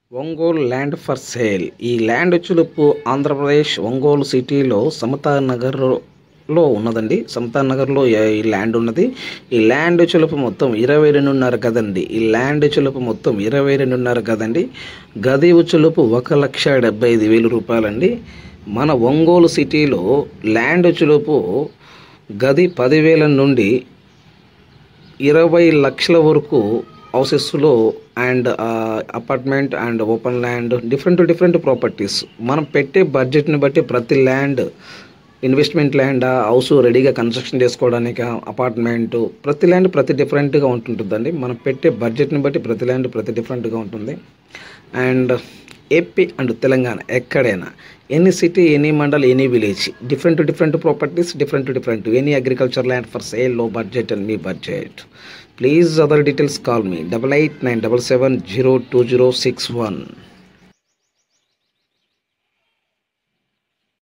Ongole land for sale ఈ land చులుపు Andhra Pradesh Ongole సిటీలో సమతా నగర్లో ఉన్నదండి సమతా నగర్లో ఈ ల్యాండ్ ఉన్నది ఈ ల్యాండ్ చులుపు మొత్తం ఇరవై రెండున్నర గదండి ఈ ల్యాండ్ చులుపు మొత్తం ఇరవై రెండున్నర గదండి గది చులుపు ఒక లక్ష డెబ్బై ఐదు వేలు రూపాయలండి మన ఒంగోలు సిటీలో ల్యాండ్ చులుపు గది పదివేల నుండి ఇరవై లక్షల వరకు హౌసెస్లో and apartment and open land different different properties మనం పెట్టే బడ్జెట్ని బట్టి ప్రతి ల్యాండ్ ఇన్వెస్ట్మెంట్ ల్యాండ్ హౌస్ రెడీగా కన్స్ట్రక్షన్ చేసుకోవడానికి అపార్ట్మెంట్ ప్రతి ల్యాండ్ ప్రతి డిఫరెంట్గా ఉంటుంటుందండి మనం పెట్టే బడ్జెట్ని బట్టి ప్రతి ల్యాండ్ ప్రతి డిఫరెంట్గా ఉంటుంది అండ్ ఏపీ అండ్ తెలంగాణ ఎక్కడైనా any city any mandal any village different different properties different different any agriculture land for sale లో బడ్జెట్ అండ్ మీ budget please other details call me double eight nine double seven zero two zero six one